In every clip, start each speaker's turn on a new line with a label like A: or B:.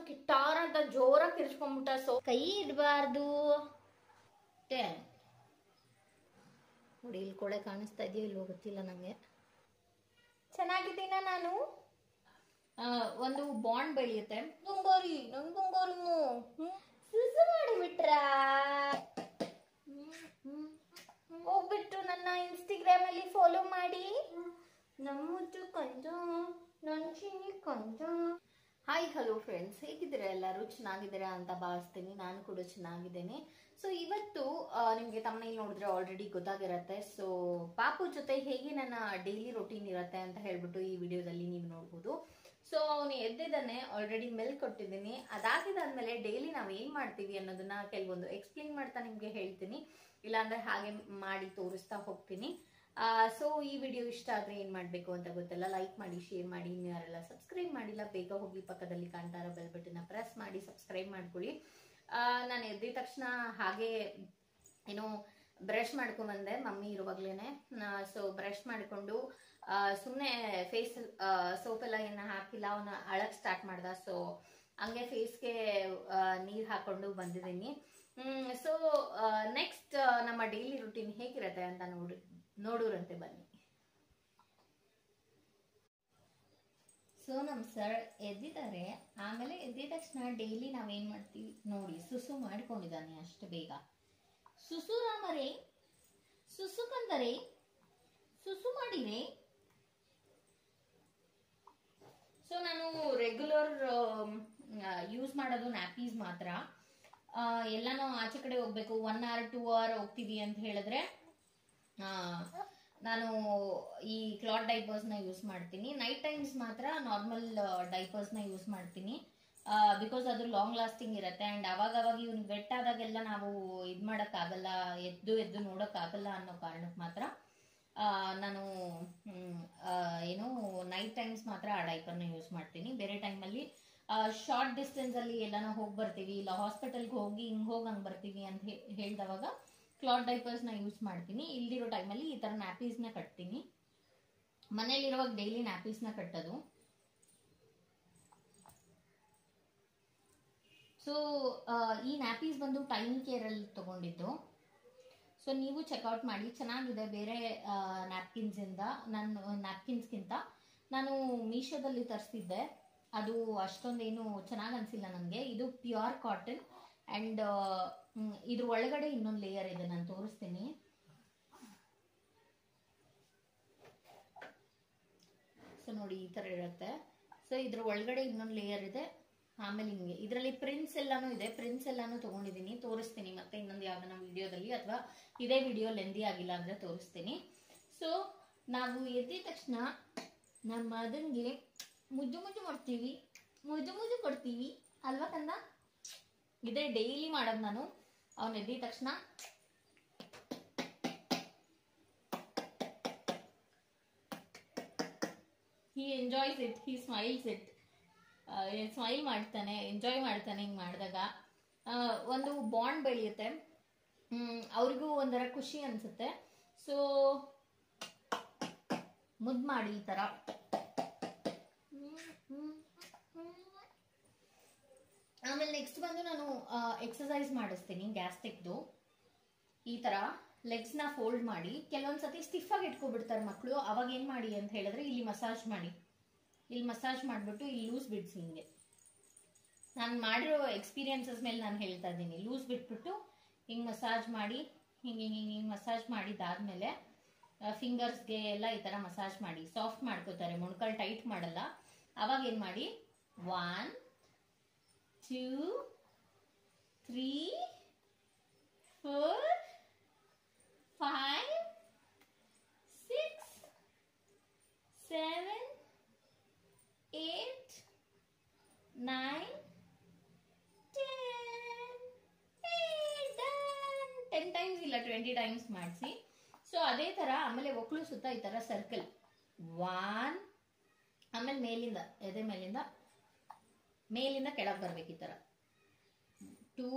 A: ಕಿಟ್ಟಾರ ಅಂತ ಜೋರಾಗಿ ಕಿರ್ಚ್ಕೊಂಡ್ಬಿಟ್ಟ ಸೊ ಕೈ ಇಡಬಾರ್ದು ನೋಡಿ ಇಲ್ಲಿ ಕೊಳೆ ಕಾಣಿಸ್ತಾ ಇದೆಯೋ ಇಲ್ವೋ ಗೊತ್ತಿಲ್ಲ ನಂಗೆ ಚೆನ್ನಾಗಿದ್ದೀನ ನಾನು ಆ, ಒಂದು ಬಾಂಡ್ ಬೆಳೆಯುತ್ತೆ ಬಂಗಾರಿ ನನ್ ಬಂಗಾರಿನು ಸುಸು ಮಾಡಿಬಿಟ್ರ ಹೋಗ್ಬಿಟ್ಟು ನನ್ನ ಇನ್ಸ್ಟಾಗ್ರಾಮ್ ಅಲ್ಲಿ ಫಾಲೋ ಮಾಡಿ ನಮ್ಮದು ಕಂದ ನನ್ನ ಚಿನ್ನಿ ಕಂದ ಹಾಯ್ ಹಲೋ ಫ್ರೆಂಡ್ಸ್ ಹೇಗಿದ್ದೀರಾ ಎಲ್ಲರೂ ಚೆನ್ನಾಗಿದ್ದೀರಾ ಅಂತ ಭಾವಿಸ್ತೀನಿ ನಾನು ಕೂಡ ಚೆನ್ನಾಗಿದ್ದೇನೆ ಸೊ ಇವತ್ತು ಆ, ನಿಮ್ಗೆ ತಮ್ಮನೇಲಿ ನೋಡಿದ್ರೆ ಆಲ್ರೆಡಿ ಗೊತ್ತಾಗಿರತ್ತೆ ಸೊ ಪಾಪು ಜೊತೆ ಹೇಗೆ ನನ್ನ ಡೈಲಿ ರೊಟೀನ್ ಇರತ್ತೆ ಅಂತ ಹೇಳ್ಬಿಟ್ಟು ಈ ವಿಡಿಯೋದಲ್ಲಿ ನೀವು ನೋಡ್ಬೋದು ಸೊ ಅವನು ಎದ್ದಿದ್ದಾನೆ ಆಲ್ರೆಡಿ ಮೆಲ್ಕ್ ಕೊಟ್ಟಿದ್ದೀನಿ ಅದಾಗಿದಾದ್ಮೇಲೆ ಡೈಲಿ ನಾವು ಏನ್ ಮಾಡ್ತೀವಿ ಅನ್ನೋದನ್ನ ಕೆಲವೊಂದು ಎಕ್ಸ್ಪ್ಲೇನ್ ಮಾಡ್ತಾ ನಿಮ್ಗೆ ಹೇಳ್ತೀನಿ ಇಲ್ಲಾಂದ್ರೆ ಹಾಗೆ ಮಾಡಿ ತೋರಿಸ್ತಾ ಹೋಗ್ತೀನಿ ಸೊ ಈ ವಿಡಿಯೋ ಇಷ್ಟ ಆದ್ರೆ ಏನ್ ಮಾಡ್ಬೇಕು ಅಂತ ಗೊತ್ತಿಲ್ಲ ಲೈಕ್ ಮಾಡಿ ಶೇರ್ ಮಾಡಿ ಇನ್ನು ಯಾರೆಲ್ಲ ಸಬ್ಸ್ಕ್ರೈಬ್ ಮಾಡಿಲ್ಲ ಬೇಗ ಹೋಗಿ ಪಕ್ಕದಲ್ಲಿ ಕಾಣ್ತಾ ಇರೋ ಬೆಲ್ ಬಟನ್ ಪ್ರೆಸ್ ಮಾಡಿ ಸಬ್ಸ್ಕ್ರೈಬ್ ಮಾಡ್ಕೊಳ್ಳಿ ನಾನು ಎದ್ದಿದ ತಕ್ಷಣ ಹಾಗೆ ಏನೋ ಬ್ರಷ್ ಮಾಡ್ಕೊಂಡ್ ಬಂದೆ ಮಮ್ಮಿ ಇರುವಾಗ್ಲೇನೆ ಸೊ ಬ್ರಷ್ ಮಾಡ್ಕೊಂಡು ಸುಮ್ಮನೆ ಫೇಸ್ ಸೋಪ್ ಎಲ್ಲ ಏನ ಹಾಕಿಲ್ಲ ಅವನ ಅಳಕ್ ಸ್ಟಾರ್ಟ್ ಮಾಡ್ದ ಸೊ ಹಂಗೆ ಫೇಸ್ಗೆ ನೀರ್ ಹಾಕೊಂಡು ಬಂದಿದ್ದೀನಿ ಸೊ ನೆಕ್ಸ್ಟ್ ನಮ್ಮ ಡೈಲಿ ರುಟೀನ್ ಹೇಗಿರತ್ತೆ ಅಂತ ನೋಡಿ ನೋಡೋರಂತೆ ಬನ್ನಿ ಸೊ ನಮ್ ಸರ್ ಎದ್ದಿದ್ದಾರೆ ಆಮೇಲೆ ಎದ್ದಿದ ತಕ್ಷಣ ಡೈಲಿ ನಾವೇನ್ ಮಾಡ್ತೀವಿ ನೋಡಿ ಸುಸು ಮಾಡ್ಕೊಂಡಿದ್ದಾನೆ ಅಷ್ಟು ಬೇಗ ಸುಸು ರಾಮರೇ ಸುಸು ಕಂದರೆ ಸುಸು ಮಾಡಿರೆ ಸೊ ನಾನು ರೆಗ್ಯುಲರ್ ಯೂಸ್ ಮಾಡೋದು ನ್ಯಾಪೀಸ್ ಮಾತ್ರ ಆ, ಎಲ್ಲಾನು ಆಚೆ ಕಡೆ ಹೋಗ್ಬೇಕು ಒನ್ ಅವರ್ ಟೂ ಅವರ್ ಹೋಗ್ತೀವಿ ಅಂತ ಹೇಳಿದ್ರೆ ಆ, ನಾನು ಈ ಕ್ಲಾತ್ ಡೈಪರ್ಸ್ನ ಯೂಸ್ ಮಾಡ್ತೀನಿ ನೈಟ್ ಟೈಮ್ಸ್ ಮಾತ್ರ ನಾರ್ಮಲ್ ಡೈಪರ್ಸ್ನ ಯೂಸ್ ಮಾಡ್ತೀನಿ ಬಿಕಾಸ್ ಅದು ಲಾಂಗ್ ಲಾಸ್ಟಿಂಗ್ ಇರುತ್ತೆ ಆ್ಯಂಡ್ ಅವಾಗ ಅವಾಗ ಇವ್ನು ವೆಟ್ ಆದಾಗೆಲ್ಲ ನಾವು ಇದು ಮಾಡೋಕ್ಕಾಗಲ್ಲ ಎದ್ದು ಎದ್ದು ನೋಡೋಕ್ಕಾಗಲ್ಲ ಅನ್ನೋ ಕಾರಣಕ್ಕೆ ಮಾತ್ರ ಆ, ನಾನು ಮ್, ಆ, ಏನು ನೈಟ್ ಟೈಮ್ಸ್ ಮಾತ್ರ ಆ ಡೈಪರ್ನ ಯೂಸ್ ಮಾಡ್ತೀನಿ ಬೇರೆ ಟೈಮಲ್ಲಿ ಶಾರ್ಟ್ ಡಿಸ್ಟೆನ್ಸ್ ಅಲ್ಲಿ ಎಲ್ಲಾನ ಹೋಗಿ ಬರ್ತೀವಿ ಇಲ್ಲ ಹಾಸ್ಪಿಟಲ್ಗೆ ಹೋಗಿ ಹಿಂಗ್ ಹೋಗಿ ಹಂಗ್ ಬರ್ತೀವಿ ಅಂತ ಹೇ- ಹೇಳ್ದವಾಗ ಕ್ಲಾತ್ ಡೈಪರ್ಸ್ ನ ಯೂಸ್ ಮಾಡ್ತೀನಿ ಇಲ್ದಿರೋ ಟೈಮಲ್ಲಿ ಈ ತರ ನ್ಯಾಪೀಸ್ ನ ಕಟ್ತೀನಿ ಮನೇಲಿರುವಾಗ ಡೈಲಿ ನ್ಯಾಪೀಸ್ ನ ಕಟ್ಟೋದು ಸೊ ಈ ನ್ಯಾಪೀಸ್ ಬಂದು ಟೈಮ್ ಕೇರ್ ಅಲ್ಲಿ ತಗೊಂಡಿದ್ದು ಸೊ ನೀವು ಚೆಕ್ಔಟ್ ಮಾಡಿ ಚೆನ್ನಾಗಿದೆ ಬೇರೆ ನ್ಯಾಪ್ಕಿನ್ಸ್ ಇಂದ ನಾನು ನ್ಯಾಪ್ಕಿನ್ಸ್ಗಿಂತ ನಾನು ಮೀಶೋದಲ್ಲಿ ತರಿಸಿದ್ದೆ ಅದು ಅಷ್ಟೊಂದೇನು ಚೆನ್ನಾಗಿ ಅನಿಸಿಲ್ಲ ನನಗೆ ಇದು ಪ್ಯೂರ್ ಕಾಟನ್ ಆ್ಯಂಡ್ ಇದ್ರ ಒಳಗಡೆ ಇನ್ನೊಂದು ಲೇಯರ್ ಇದೆ ನಾನು ತೋರಿಸ್ತೀನಿ ಸೊ ನೋಡಿ ಈ ಥರ ಇರುತ್ತೆ ಸೊ ಇದ್ರ ಒಳಗಡೆ ಇನ್ನೊಂದು ಲೇಯರ್ ಇದೆ ಆಮೇಲೆ ಹಿಂಗೆ ಇದರಲ್ಲಿ ಪ್ರಿಂಟ್ಸ್ ಎಲ್ಲಾನು ಇದೆ ಪ್ರಿಂಟ್ಸ್ ಎಲ್ಲಾನು ತಗೊಂಡಿದ್ದೀನಿ ತೋರಿಸ್ತೀನಿ ಮತ್ತೆ ಇನ್ನೊಂದು ಯಾವ್ದಾನ ವಿಡಿಯೋದಲ್ಲಿ ಅಥವಾ ಇದೇ ವಿಡಿಯೋ ಲೆಂದಿ ಆಗಿಲ್ಲ ಅಂದ್ರೆ ತೋರಿಸ್ತೀನಿ ಸೊ ನಾವು ಎದ್ದಿದ ತಕ್ಷಣ ನಮ್ಮ ಮಗನಿಗೆ ಮುದ್ದು ಮುದ್ದು ಮಾಡ್ತೀವಿ ಮುದ್ದು ಮುದ್ದು ಕೊಡ್ತೀವಿ ಅಲ್ವಾ ಕಂದ ಇದೇ ಡೈಲಿ ಮಾಡೋದು ನಾನು ಅವನು ಎದ್ದಿದ ತಕ್ಷಣ he enjoys it he smiles it smile ಮಾಡ್ತಾನೆ ಎಂಜಾಯ್ ಮಾಡ್ತಾನೆ ಹಿಂಗೆ ಮಾಡಿದಾಗ ಒಂದು ಬಾಂಡ್ ಬೆಳೆಯುತ್ತೆ ಅವ್ರಿಗೂ ಒಂಥರ ಖುಷಿ ಅನ್ಸುತ್ತೆ ಸೊ ಮುದ್ದು ಮಾಡಿ ಈ ಥರ ಆಮೇಲೆ ನೆಕ್ಸ್ಟ್ ಬಂದು ನಾನು ಎಕ್ಸಸೈಸ್ ಮಾಡಿಸ್ತೀನಿ ಗ್ಯಾಸ್ಟಿಕ್ದು ಈ ತರ ಲೆಗ್ಸ್ ನ ಫೋಲ್ಡ್ ಮಾಡಿ ಕೆಲವೊಂದ್ಸತಿ ಸ್ಟಿಫ್ ಆಗಿ ಇಟ್ಕೊಬಿಡ್ತಾರೆ ಮಕ್ಕಳು ಅವಾಗ ಏನ್ ಮಾಡಿ ಅಂತ ಹೇಳಿದ್ರೆ ಇಲ್ಲಿ ಮಸಾಜ್ ಮಾಡಿ ಇಲ್ಲಿ ಮಸಾಜ್ ಮಾಡಿಬಿಟ್ಟು ಇಲ್ಲಿ ಲೂಸ್ ಬಿಡ್ಸಿ ಹಿಂಗೆ ನಾನು ಮಾಡಿರೋ ಎಕ್ಸ್ಪೀರಿಯನ್ಸಸ್ ಮೇಲೆ ನಾನು ಹೇಳ್ತಾ ಇದ್ದೀನಿ ಲೂಸ್ ಬಿಟ್ಬಿಟ್ಟು ಹಿಂಗೆ ಮಸಾಜ್ ಮಾಡಿ ಹಿಂಗೆ ಹಿಂಗೆ ಹಿಂಗೆ ಹಿಂಗೆ ಮಸಾಜ್ ಮಾಡಿದಾದ್ಮೇಲೆ ಫಿಂಗರ್ಸ್ಗೆ ಎಲ್ಲ ಈ ಥರ ಮಸಾಜ್ ಮಾಡಿ ಸಾಫ್ಟ್ ಮಾಡ್ಕೋತಾರೆ ಮೊಣಕಾಲು ಟೈಟ್ ಮಾಡಲ್ಲ ಅವಾಗ ಏನು ಮಾಡಿ one two three four five six seven eight nine ten times ಇಲ್ಲ ಟ್ವೆಂಟಿ ಟೈಮ್ಸ್ ಮಾಡಿಸಿ ಸೊ ಅದೇ ತರ ಆಮೇಲೆ ಒಕ್ಕಳು ಸುತ್ತ ಈ ತರ ಸರ್ಕಲ್ ಒನ್ ಆಮೇಲೆ ಮೇಲಿಂದ ಎದೆ ಮೇಲಿಂದ ಮೇಲಿಂದ ಕೆಳಗೆ ಬರ್ಬೇಕು ಈ ತರ two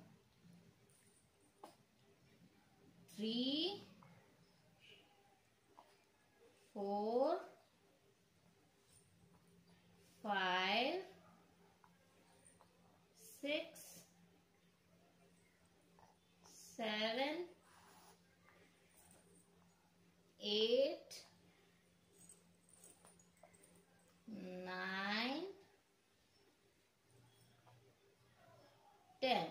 A: three four five six seven eight nine, ten.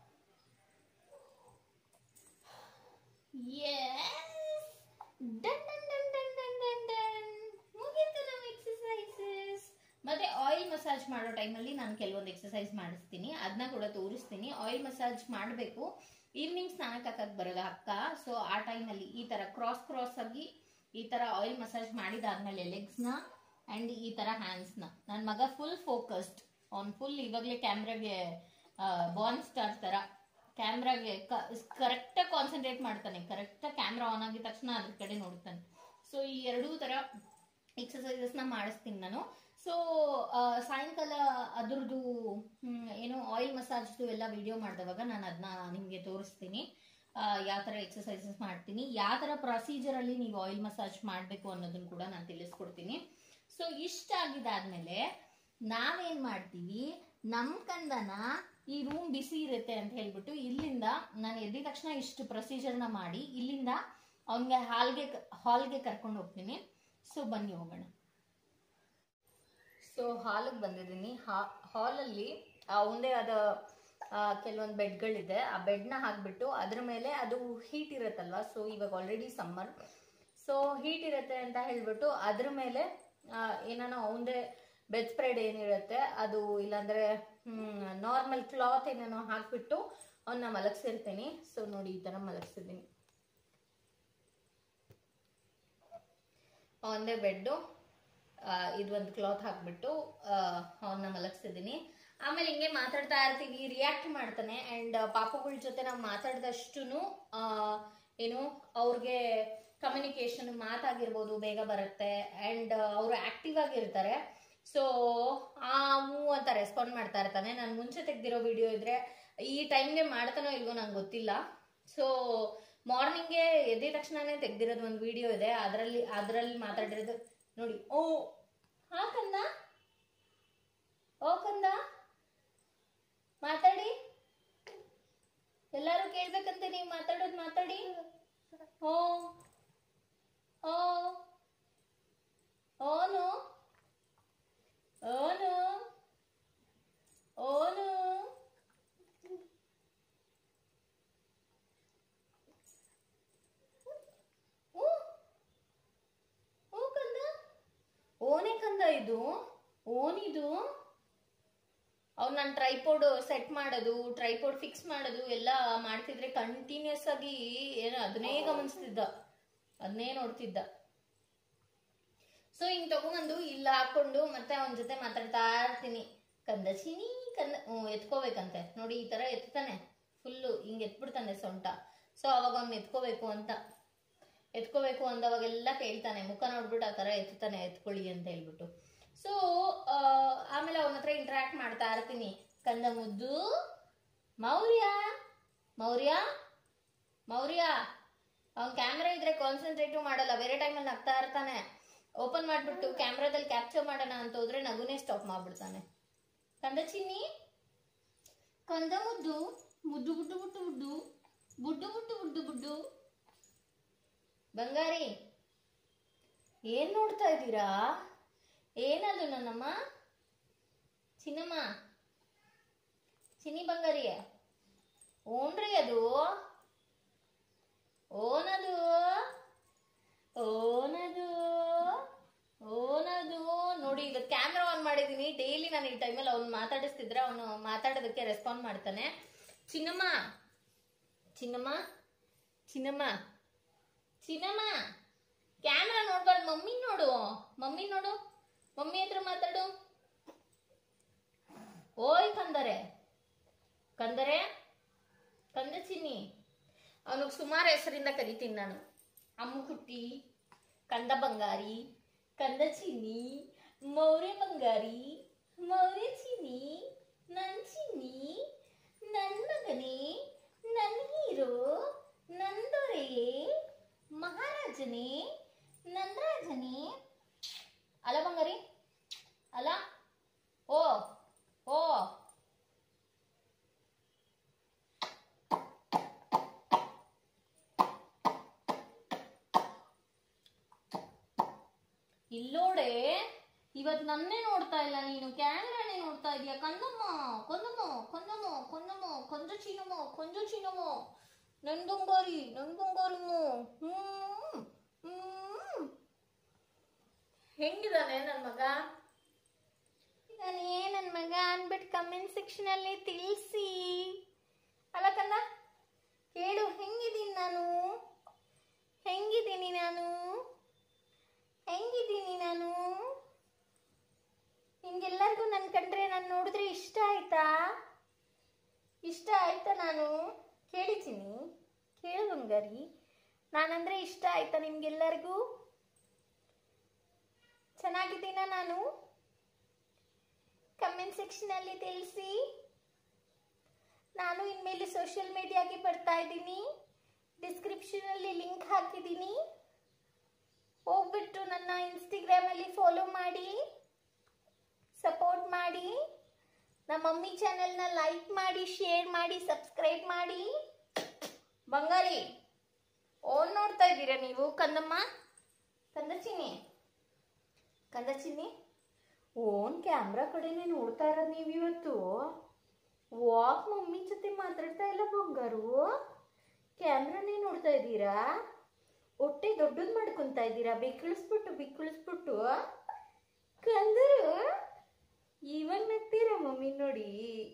A: Yes! Done, done, done, done, done, done, done. ಮುಗೀತು ನಮ್ಮ ಎಕ್ಸಸೈಸಸ್ ಮತ್ತೆ ಆಯಿಲ್ ಮಸಾಜ್ ಮಾಡೋ ಟೈಮಲ್ಲಿ ನಾನು ಕೆಲವೊಂದು ಎಕ್ಸಸೈಸ್ ಮಾಡಿಸ್ತೀನಿ ಅದನ್ನ ಕೂಡ ತೋರಿಸ್ತೀನಿ ಆಯಿಲ್ ಮಸಾಜ್ ಮಾಡಬೇಕು ಈವ್ನಿಂಗ್ ಸ್ನಾನಕ್ಕೆ ಹಾಕಕ್ ಬರೋದು ಅಕ್ಕ ಸೊ ಆ ಟೈಮಲ್ಲಿ ಈ ತರ ಕ್ರಾಸ್ ಕ್ರಾಸ್ ಆಗಿ ಈ ತರ ಆಯಿಲ್ ಮಸಾಜ್ ಮಾಡಿದಾದ್ಮೇಲೆ ಲೆಗ್ಸ್ನ ಅಂಡ್ ಈ ತರ ಹ್ಯಾಂಡ್ಸ್ನ ನನ್ನ ಮಗ ಫುಲ್ ಫೋಕಸ್ಡ್ ಅವ್ನು ಫುಲ್ ಇವಾಗಲೇ ಕ್ಯಾಮ್ರಾಗೆ ಬಾನ್ ಸ್ಟಾರ್ ತರ ಕ್ಯಾಮ್ರಾಗೆ ಕರೆಕ್ಟಾಗಿ ಕಾನ್ಸಂಟ್ರೇಟ್ ಮಾಡ್ತಾನೆ ಕರೆಕ್ಟಾಗಿ ಕ್ಯಾಮ್ರಾ ಆನ್ ಆಗಿದ ತಕ್ಷಣ ಅದ್ರ ಕಡೆ ನೋಡ್ತಾನೆ ಸೊ ಈ ಎರಡೂ ತರ ಎಕ್ಸಸೈಸಸ್ನ ಮಾಡಿಸ್ತೀನಿ ನಾನು ಸೊ ಸಾಯಂಕಾಲ ಅದ್ರದ್ದು ಹ್ಮ್, ಏನು ಆಯಿಲ್ ಮಸಾಜ್ದು ಎಲ್ಲ ವಿಡಿಯೋ ಮಾಡಿದವಾಗ ನಾನು ಅದನ್ನ ನಿಮಗೆ ತೋರಿಸ್ತೀನಿ ಯಾವ ಥರ ಎಕ್ಸಸೈಸಸ್ ಮಾಡ್ತೀನಿ ಯಾವ ಥರ ಪ್ರೊಸೀಜರಲ್ಲಿ ನೀವು ಆಯಿಲ್ ಮಸಾಜ್ ಮಾಡಬೇಕು ಅನ್ನೋದನ್ನ ಕೂಡ ನಾನು ತಿಳಿಸ್ಕೊಡ್ತೀನಿ ಸೊ ಇಷ್ಟ ಆಗಿದಾದ್ಮೇಲೆ ನಾವೇನ್ ಮಾಡ್ತೀವಿ ನಮ್ ಕಂದನ ಈ ರೂಮ್ ಬಿಸಿ ಇರುತ್ತೆ ಅಂತ ಹೇಳ್ಬಿಟ್ಟು ಇಲ್ಲಿಂದ ನಾನು ಎದ್ದಿದ ತಕ್ಷಣ ಇಷ್ಟು ಪ್ರೊಸೀಜರ್ನ ಮಾಡಿ ಇಲ್ಲಿಂದ ಅವನಿಗೆ ಹಾಲ್ಗೆ ಹಾಲ್ಗೆ ಕರ್ಕೊಂಡು ಹೋಗ್ತೀನಿ ಸೊ ಬನ್ನಿ ಹೋಗೋಣ ಸೊ ಹಾಲಿಗೆ ಬಂದಿದ್ದೀನಿ ಹಾಲಲ್ಲಿ ಒಂದೇ ಆದ ಕೆಲವೊಂದು ಬೆಡ್ಗಳಿದೆ ಆ ಬೆಡ್ನ ಹಾಕ್ಬಿಟ್ಟು ಅದ್ರ ಮೇಲೆ ಅದು ಹೀಟ್ ಇರುತ್ತಲ್ವಾ ಸೊ ಇವಾಗ ಆಲ್ರೆಡಿ ಸಮ್ಮರ್ ಸೊ ಹೀಟ್ ಇರುತ್ತೆ ಅಂತ ಹೇಳ್ಬಿಟ್ಟು ಅದ್ರ ಮೇಲೆ ಏನಾನ ಅವಂದೇ ಬೆಡ್ ಸ್ಪ್ರೆಡ್ ಏನಿರುತ್ತೆ ಅದು ಇಲ್ಲಾಂದ್ರೆ ನಾರ್ಮಲ್ ಕ್ಲಾತ್ ಏನೇನೋ ಹಾಕ್ಬಿಟ್ಟು ಅವನ್ನ ಮಲಗಿಸಿರ್ತೀನಿ ಸೊ ನೋಡಿ ಈ ತರ ಮಲಗಿಸಿದ್ದೀನಿ ಒಂದೇ ಬೆಡ್ಡು ಇದು ಒಂದು ಕ್ಲಾತ್ ಹಾಕ್ಬಿಟ್ಟು ಅವನ್ನ ಮಲಗಿಸಿದ್ದೀನಿ ಆಮೇಲೆ ಹಿಂಗೆ ಮಾತಾಡ್ತಾ ಇರ್ತೀವಿ ರಿಯಾಕ್ಟ್ ಮಾಡ್ತಾನೆ ಅಂಡ್ ಪಾಪುಗಳ ಜೊತೆ ನಾವು ಮಾತಾಡಿದಷ್ಟು ಏನು ಅವ್ರಿಗೆ ಕಮ್ಯುನಿಕೇಶನ್ ಮಾತಾಗಿರ್ಬೋದು ಬೇಗ ಬರುತ್ತೆ ಅಂಡ್ ಅವರು ಆಕ್ಟಿವ್ ಆಗಿರ್ತಾರೆ ಸೊ ಆ ಹೂ ಅಂತ ರೆಸ್ಪಾಂಡ್ ಮಾಡ್ತಾ ಇರ್ತಾನೆ ನಾನು ಮುಂಚೆ ತೆಗ್ದಿರೋ ವಿಡಿಯೋ ಇದ್ರೆ ಈ ಟೈಮ್ಗೆ ಮಾಡ್ತಾನೋ ಇಲ್ವೋ ನಂಗೆ ಗೊತ್ತಿಲ್ಲ ಸೊ ಮಾರ್ನಿಂಗ್ಗೆ ಎದ್ದ ತಕ್ಷಣನೇ ತೆಗ್ದಿರೋದು ಒಂದು ವಿಡಿಯೋ ಇದೆ ಅದರಲ್ಲಿ ಅದರಲ್ಲಿ ಮಾತಾಡಿರೋದು ನೋಡಿ ಓ ಹಾ ಕಂದ ಓ ಕಂದ ಮಾತಾಡಿ ಎಲ್ಲರೂ ಕೇಳ್ಬೇಕಂತೆ ನೀವು ಮಾತಾಡೋದು ಮಾತಾಡಿ ಓ ಓ ಓನು ಓನು ಓನು ಓ ಓ ಕಂದ ಓನೇ ಕಂದ ಇದು ಓನಿದು ಅವ್ನು ನಾನು ಟ್ರೈಪೋಡ್ ಸೆಟ್ ಮಾಡೋದು ಟ್ರೈಪೋಡ್ ಫಿಕ್ಸ್ ಮಾಡೋದು ಎಲ್ಲ ಮಾಡ್ತಿದ್ರೆ ಕಂಟಿನ್ಯೂಸ್ ಆಗಿ ಏನು ಅದನ್ನೇ ಗಮನಿಸ್ತಿದ್ದ ಅದನ್ನೇ ನೋಡ್ತಿದ್ದ ಸೊ ಹಿಂಗ್ ತಗೊಂಬಂದು ಇಲ್ಲ ಹಾಕೊಂಡು ಮತ್ತೆ ಅವನ ಜೊತೆ ಮಾತಾಡ್ತಾ ಇರ್ತೀನಿ ಕಂದ ಚಿನಿ ಕಂದ ಹ್ಮ್, ಎತ್ಕೋಬೇಕಂತೆ ನೋಡಿ ಈ ತರ ಎತ್ತಾನೆ ಫುಲ್ಲು ಹಿಂಗ್ ಎತ್ಬಿಡ್ತಾನೆ ಸೊಂಟ ಸೊ ಅವಾಗ ಅವ್ನು ಎತ್ಕೋಬೇಕು ಅಂತ ಎತ್ಕೋಬೇಕು ಅಂದವಾಗೆಲ್ಲ ಕೇಳ್ತಾನೆ ಮುಖ ನೋಡ್ಬಿಟ್ಟು ಆ ತರ ಎತ್ತಾನೆ ಎತ್ಕೊಳ್ಳಿ ಅಂತ ಹೇಳ್ಬಿಟ್ಟು ಸೊ ಆಮೇಲೆ ಅವನ ಹತ್ರ ಇಂಟ್ರಾಕ್ಟ್ ಮಾಡ್ತಾ ಇರ್ತೀನಿ ಕಂದ ಮುದ್ದು ಮೌರ್ಯ ಮೌರ್ಯ ಮೌರ್ಯ ಅವ್ನ್ ಕ್ಯಾಮ್ರಾ ಇದ್ರೆ ಕಾನ್ಸಂಟ್ರೇಟು ಮಾಡಲ್ಲ ಬೇರೆ ಟೈಮಲ್ಲಿ ನಗ್ತಾ ಇರ್ತಾನೆ ಓಪನ್ ಮಾಡ್ಬಿಟ್ಟು ಕ್ಯಾಮ್ರಾದಲ್ಲಿ ಕ್ಯಾಪ್ಚರ್ ಮಾಡೋಣ ಅಂತ ಹೋದ್ರೆ ನಗುನೇ ಸ್ಟಾಪ್ ಮಾಡ್ಬಿಡ್ತಾನೆ ಕಂದ ಚಿನ್ನಿ ಕಂದ ಮುದ್ದು ಮುದ್ದು ಬುಡ್ಡು ಬುಟ್ಟು ಬುಡ್ಡು ಬುಡ್ಡು ಬುಟ್ಟು ಬುಡ್ಡು ಬುಡ್ಡು ಬಂಗಾರಿ ಏನ್ ನೋಡ್ತಾ ಇದ್ದೀರಾ ಏನದು ನನ್ನಮ್ಮ ಚಿನ್ನಮ್ಮ ಚಿನ್ನಿ ಬಂಗಾರಿ ಓನ್ರಿ ಅದು ಓನದು ಓನದು ಓನದು ನೋಡಿ ಈಗ ಕ್ಯಾಮ್ರಾ ಆನ್ ಮಾಡಿದೀನಿ ಡೈಲಿ ನಾನು ಈ ಟೈಮಲ್ಲಿ ಅವ್ನು ಮಾತಾಡಿಸ್ತಿದ್ರೆ ಅವನು ಮಾತಾಡೋದಕ್ಕೆ ರೆಸ್ಪಾಂಡ್ ಮಾಡ್ತಾನೆ ಚಿನ್ನಮ್ಮ ಚಿನ್ನಮ್ಮ ಚಿನ್ನಮ್ಮ ಚಿನ್ನಮ್ಮ ಕ್ಯಾಮ್ರಾ ನೋಡ್ಬಾರ್ದು ಮಮ್ಮಿ ನೋಡು ಮಮ್ಮಿ ನೋಡು ಮಮ್ಮಿ ಹತ್ರ ಮಾತಾಡು ಓಯ್ ಕಂದರೆ ಕಂದರೆ ಕಂದ ಚಿನ್ನಿ ಅವನಿಗೆ ಸುಮಾರು ಹೆಸರಿಂದ ಕರಿತೀನಿ ನಾನು ಅಮ್ಮುಕುಟ್ಟಿ ಕಂದ ಬಂಗಾರಿ ಕಂದ ಚಿನ್ನಿ ಮೌರೆ ಬಂಗಾರಿ ಮೌರೆ ಚಿನ್ನಿ ನನ್ ಚಿನ್ನಿ ನನ್ ಮಗನೇ ನನ್ ಹೀರೋ ನನ್ ದೊರೆಯೇ ಮಹಾರಾಜನೇ ನನ್ ರಾಜನೇ ಅಲ್ಲ ಬಂಗಾರಿ ಅಲ್ಲ ಓ ಓ ಇವತ್ತು ನನ್ನೇ ನೋಡ್ತಾ ಇಲ್ಲ ನೀನು ಕ್ಯಾಮ್ರಾನೇ ನೋಡ್ತಾ ಇದೀಯ ಕಂದಮ್ಮ ಕೊಂದಮ್ಮ ಕೊಂದಮ್ಮ ಕೊಂದಮ್ಮ ಕೊಂಜ ಚೀನಮ್ಮ ಕೊಂಜ ಚೀನಮ್ಮ ನನ್ ಬಂಗಾರಿ ನನ್ ಬಂಗಾರಿಮು ಹ್ಮ್ ಹ್ಮ್ ಹೆಂಗಿದಾನೆ ನನ್ನ ಮಗ ಇದಾನೆ ನನ್ನ ಮಗ ಅನ್ಬಿಟ್ಟು ಕಮೆಂಟ್ ಸೆಕ್ಷನ್ ಅಲ್ಲಿ ತಿಳಿಸಿ ಅಲ್ಲ ಕಂದ ಕೇಳು ಹೆಂಗಿದ್ದೀನಿ ನಾನು ಹೆಂಗಿದ್ದೀನಿ ನಾನು ಹೆಂಗಿದ್ದೀನಿ ನಾನು ನಿಮ್ಗೆಲ್ಲರಿಗೂ ನನ್ನ ಕಂಡ್ರೆ ನಾನು ನೋಡಿದ್ರೆ ಇಷ್ಟ ಆಯ್ತಾ ಇಷ್ಟ ಆಯ್ತಾ ನಾನು ಕೇಳಿದ್ದೀನಿ ಕೇಳು ಬಂಗಾರಿ ನಾನಂದ್ರೆ ಇಷ್ಟ ಆಯ್ತಾ ನಿಮ್ಗೆಲ್ಲರಿಗೂ ಚೆನ್ನಾಗಿದ್ದೀನ ನಾನು ಕಮೆಂಟ್ ಸೆಕ್ಷನಲ್ಲಿ ತಿಳಿಸಿ ನಾನು ಇನ್ಮೇಲೆ ಸೋಷಿಯಲ್ ಮೀಡಿಯಾಗೆ ಬರ್ತಾ ಇದ್ದೀನಿ ಡಿಸ್ಕ್ರಿಪ್ಷನಲ್ಲಿ ಲಿಂಕ್ ಹಾಕಿದ್ದೀನಿ ಹೋಗ್ಬಿಟ್ಟು ನನ್ನ ಇನ್ಸ್ಟಾಗ್ರಾಮಲ್ಲಿ ಫಾಲೋ ಮಾಡಿ ಸಪೋರ್ಟ್ ಮಾಡಿ ನಮ್ಮ ಮಮ್ಮಿ ಚಾನೆಲ್ನ ಲೈಕ್ ಮಾಡಿ ಶೇರ್ ಮಾಡಿ ಸಬ್ಸ್ಕ್ರೈಬ್ ಮಾಡಿ ಬಂಗಾರಿ ಓನ್ ನೋಡ್ತಾ ಇದ್ದೀರಾ ನೀವು ಕಂದಮ್ಮ ಕಂದಚಿನಿ ಕಂದಚಿನಿ ಓನ್ ಕ್ಯಾಮ್ರಾ ಕಡೆನೇ ನೋಡ್ತಾ ಇರೋದು ನೀವು ಇವತ್ತು ವಾಕ್ ಮಮ್ಮಿ ಜೊತೆ ಮಾತಾಡ್ತಾ ಇಲ್ಲ ಬಂಗಾರು ಕ್ಯಾಮ್ರಾನೇ ನೋಡ್ತಾ ಇದ್ದೀರಾ ಹೊಟ್ಟೆ ದೊಡ್ಡದು ಮಾಡ್ಕೊಂತ ಇದ್ದೀರಾ ಬಿಕ್ಕಿಳಿಸ್ಬಿಟ್ಟು ಬಿಕ್ಕಿಳಿಸ್ಬಿಟ್ಟು ಕಂದರು ಇವಾಗ ನಗ್ತೀರಾ ಮಮ್ಮಿ ನೋಡಿ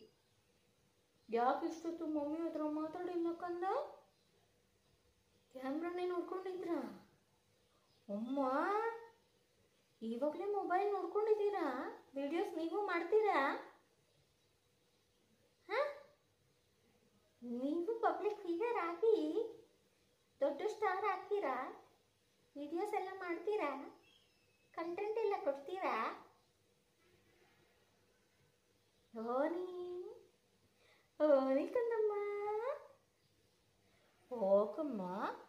A: ಯಾಕೆ ಇಷ್ಟೊತ್ತು ಮಮ್ಮಿ ಹತ್ರ ಮಾತಾಡಿಲ್ಲ ಕಂದ ಕ್ಯಾಮ್ರಾನೇ ನೋಡ್ಕೊಂಡಿದ್ರ ಅಮ್ಮ ಇವಾಗಲೇ ಮೊಬೈಲ್ ನೋಡ್ಕೊಂಡಿದ್ದೀರಾ ವಿಡಿಯೋಸ್ ನೀವು ಮಾಡ್ತೀರಾ ಹ? ನೀವು ಪಬ್ಲಿಕ್ ಫಿಗರ್ ಆಗಿ ದೊಡ್ಡ ಸ್ಟಾರ್ ಆಗ್ತೀರಾ ವಿಡಿಯೋಸ್ ಎಲ್ಲ ಮಾಡ್ತೀರಾ ಕಂಟೆಂಟ್ ಎಲ್ಲ ಕೊಡ್ತೀರಾ ಓನಿ ಓನಿ ಕಂದಮ್ಮ ಹೋಕಮ್ಮ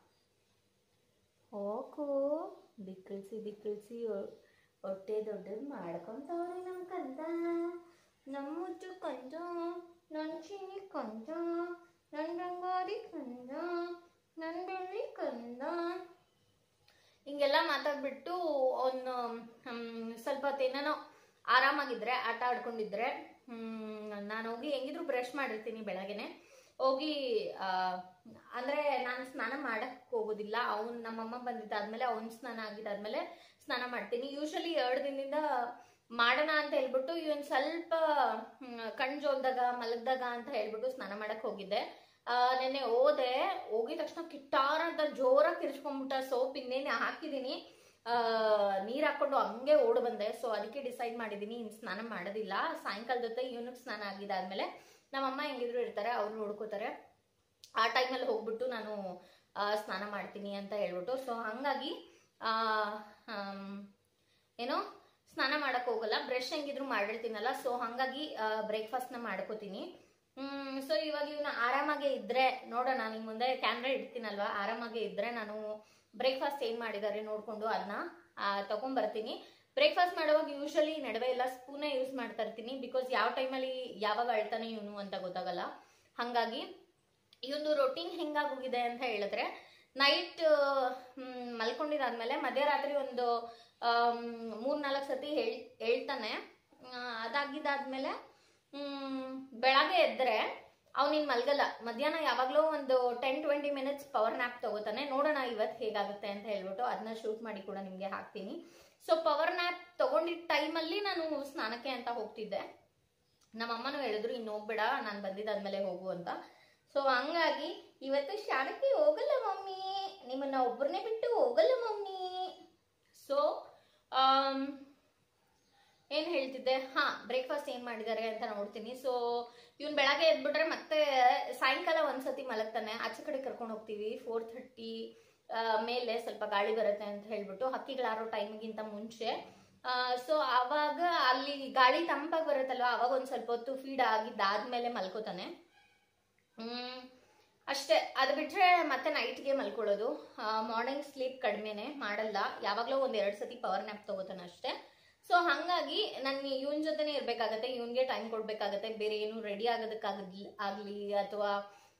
A: ಹೋಕು ಬಿಕ್ಕಳಿಸಿ ಬಿಕ್ಕಳಿಸಿ ಹೊಟ್ಟೆ ದೊಡ್ಡದು ಮಾಡ್ಕೊಂತವ್ರೆ ನಮ್ಮ ಕಂದ ನಮ್ಮ ಮುದ್ದು ಕಂದ ನನ್ನ ಚಿನಿ ಕಂದ ನನ್ನ ಬಂಗಾರಿ ಕಂದ ನನ್ನ ಬೆಳ್ಳಿ ಕಂದ ಹಿಂಗೆಲ್ಲ ಮಾತಾಡ್ಬಿಟ್ಟು ಅವನು ಸ್ವಲ್ಪ ಹೊತ್ತೇನೇನೋ ಆರಾಮಾಗಿದ್ರೆ ಆಟ ಆಡ್ಕೊಂಡಿದ್ರೆ ನಾನು ಹೋಗಿ ಹೆಂಗಿದ್ರು ಬ್ರಷ್ ಮಾಡಿರ್ತೀನಿ ಬೆಳಗ್ಗೆನೆ ಹೋಗಿ ಆ, ಅಂದ್ರೆ ನಾನು ಸ್ನಾನ ಮಾಡಕ್ ಹೋಗೋದಿಲ್ಲ ಅವ್ನು ನಮ್ಮಮ್ಮ ಬಂದಿದ್ದಾದ್ಮೇಲೆ ಅವ್ನ ಸ್ನಾನ ಆಗಿದ್ದಾದ್ಮೇಲೆ ಸ್ನಾನ ಮಾಡ್ತೀನಿ ಯೂಶಲಿ ಎರಡು ದಿನದಿಂದ ಮಾಡೋಣ ಅಂತ ಹೇಳ್ಬಿಟ್ಟು ಇವನ್ ಸ್ವಲ್ಪ ಹ್ಮ್, ಕಣ್ ಜೋಲ್ದಾಗ ಮಲಗ್ದಾಗ ಅಂತ ಹೇಳ್ಬಿಟ್ಟು ಸ್ನಾನ ಮಾಡಕ್ ಹೋಗಿದ್ದೆ ಆ, ನೆನ್ನೆ ಹೋದೆ ಹೋಗಿದ ತಕ್ಷಣ ಕಿಟ್ಟಾರ ಅಂತ ಜೋರಾಗಿ ಕಿರ್ಚ್ಕೊಂಡ್ಬಿಟ್ಟ ಸೋಪ್ ಇನ್ನೇನೆ ಹಾಕಿದೀನಿ ಆ, ನೀರ್ ಹಾಕೊಂಡು ಹಂಗೆ ಓಡ್ ಬಂದೆ ಸೊ ಅದಕ್ಕೆ ಡಿಸೈಡ್ ಮಾಡಿದೀನಿ ಇನ್ ಸ್ನಾನ ಮಾಡೋದಿಲ್ಲ ಸಾಯಂಕಾಲದ ಹೊತ್ತೆ ಇವನಿಗೆ ಸ್ನಾನ ಆಗಿದ್ದಾದ್ಮೇಲೆ ನಮ್ಮಮ್ಮ ಹೆಂಗಿದ್ರು ಇರ್ತಾರೆ ಅವ್ರು ನೋಡ್ಕೋತಾರೆ ಆ ಟೈಮಲ್ಲಿ ಹೋಗ್ಬಿಟ್ಟು ನಾನು ಆ, ಸ್ನಾನ ಮಾಡ್ತೀನಿ ಅಂತ ಹೇಳ್ಬಿಟ್ಟು ಸೊ ಹಂಗಾಗಿ ಆ, ಆಮ್, ಏನೋ ಸ್ನಾನ ಮಾಡಕ್ ಹೋಗಲ್ಲ ಬ್ರಷ್ ಹೆಂಗಿದ್ರು ಮಾಡಿರ್ತೀನಲ್ಲ ಸೊ ಹಂಗಾಗಿ ಬ್ರೇಕ್ಫಾಸ್ಟ್ನ ಮಾಡ್ಕೋತೀನಿ ಸೊ ಇವಾಗ ಇವನ್ನ ಆರಾಮಾಗೆ ಇದ್ರೆ ನೋಡೋಣ ನಿಮ್ ಮುಂದೆ ಕ್ಯಾಮ್ರಾ ಇಡ್ತೀನಲ್ವಾ ಆರಾಮಾಗೆ ಇದ್ರೆ ನಾನು ಬ್ರೇಕ್ಫಾಸ್ಟ್ ಏನ್ ಮಾಡಿದ್ದಾರೆ ನೋಡ್ಕೊಂಡು ಅದನ್ನ ತಗೊಂಡ್ಬರ್ತೀನಿ ಬ್ರೇಕ್ಫಾಸ್ಟ್ ಮಾಡುವಾಗ ಯೂಶಲಿ ನಡುವೆ ಎಲ್ಲ ಸ್ಪೂನೇ ಯೂಸ್ ಮಾಡ್ತಾ ಇರ್ತೀನಿ ಬಿಕಾಸ್ ಯಾವ ಟೈಮಲ್ಲಿ ಯಾವಾಗ ಅಳ್ತಾನೆ ಇವನು ಅಂತ ಗೊತ್ತಾಗಲ್ಲ ಹಾಗಾಗಿ ಇವನು ರೊಟೀನ್ ಹೆಂಗಾಗೋಗಿದೆ ಅಂತ ಹೇಳಿದ್ರೆ ನೈಟ್ ಮಲ್ಕೊಂಡಿದ್ದಾದ್ಮೇಲೆ ಮಧ್ಯರಾತ್ರಿ ಒಂದು ಮೂರ್ನಾಲ್ಕು ಸತಿ ಹೇಳ್ ಹೇಳ್ತಾನೆ ಆ, ಅದಾಗಿದ್ದಾದ್ಮೇಲೆ ಹ್ಮ್, ಬೆಳಗ್ಗೆ ಎದ್ರೆ ಅವನಿನ್ ಮಲ್ಗಲ್ಲ ಮಧ್ಯಾಹ್ನ ಯಾವಾಗಲೂ ಒಂದು ten twenty minutes power nap ತಗೋತಾನೆ ನೋಡೋಣ ಇವತ್ತು ಹೇಗಾಗುತ್ತೆ ಅಂತ ಹೇಳ್ಬಿಟ್ಟು ಅದನ್ನ ಶೂಟ್ ಮಾಡಿ ಕೂಡ ನಿಮಗೆ ಹಾಕ್ತೀನಿ ಸೊ ಪವರ್ ನ್ಯಾಪ್ ತಗೊಂಡಿದ್ದ ಟೈಮಲ್ಲಿ ನಾನು ಸ್ನಾನಕ್ಕೆ ಅಂತ ಹೋಗ್ತಿದ್ದೆ ನಮ್ಮ ಅಮ್ಮನೂ ಹೇಳಿದ್ರು ಇನ್ನು ಹೋಗ್ಬೇಡ ನಾನು ಬಂದಿದ್ದಾದ್ಮೇಲೆ ಹೋಗು ಅಂತ ಸೊ ಹಂಗಾಗಿ ಇವತ್ತು ಶಾಲೆಗೆ ಹೋಗಲ್ಲ ಮಮ್ಮಿ ನಿಮ್ಮನ್ನ ಒಬ್ಬರನ್ನೇ ಬಿಟ್ಟು ಹೋಗಲ್ಲ ಮಮ್ಮಿ ಸೊ ಏನ್ ಹೇಳ್ತಿದ್ದೆ ಹಾ ಬ್ರೇಕ್ಫಾಸ್ಟ್ ಏನ್ ಮಾಡಿದ್ದಾರೆ ಅಂತ ನೋಡ್ತೀನಿ ಸೊ ಇವ್ನ್ ಬೆಳಗ್ಗೆ ಎದ್ಬಿಟ್ರೆ ಮತ್ತೆ ಸಾಯಂಕಾಲ ಒಂದ್ಸತಿ ಮಲಗ್ತಾನೆ ಆಚೆ ಕಡೆ ಕರ್ಕೊಂಡು ಹೋಗ್ತೀವಿ ಫೋರ್ ಥರ್ಟಿ ಮೇಲೆ ಸ್ವಲ್ಪ ಗಾಳಿ ಬರುತ್ತೆ ಅಂತ ಹೇಳ್ಬಿಟ್ಟು ಹಕ್ಕಿಗಳಾರೋ ಟೈಮ್ಗಿಂತ ಮುಂಚೆ ಸೊ ಅವಾಗ ಅಲ್ಲಿ ಗಾಳಿ ತಂಪಾಗಿ ಬರುತ್ತಲ್ವ ಅವಾಗ ಒಂದ್ ಸ್ವಲ್ಪ ಹೊತ್ತು ಫೀಡ್ ಆಗಿದ್ದಾದ್ಮೇಲೆ ಮಲ್ಕೋತಾನೆ ಹ್ಮ್ ಅಷ್ಟೇ ಅದು ಬಿಟ್ರೆ ಮತ್ತೆ ನೈಟ್ಗೆ ಮಲ್ಕೊಳ್ಳೋದು ಮಾರ್ನಿಂಗ್ ಸ್ಲೀಪ್ ಕಡಿಮೆನೆ ಮಾಡಲ್ಲ ಯಾವಾಗಲೂ ಒಂದ್ ಎರಡ್ ಸತಿ ಪವರ್ ನ್ಯಾಪ್ ತಗೋತಾನೆ ಅಷ್ಟೇ ಸೊ ಹಂಗಾಗಿ ನಾನು ಇವನ್ ಜೊತೆನೆ ಇರ್ಬೇಕಾಗತ್ತೆ ಇವನ್ಗೆ ಟೈಮ್ ಕೊಡ್ಬೇಕಾಗತ್ತೆ ಬೇರೆ ಏನು ರೆಡಿ ಆಗೋದಕ್ಕಾಗಲಿ ಆಗ್ಲಿ ಅಥವಾ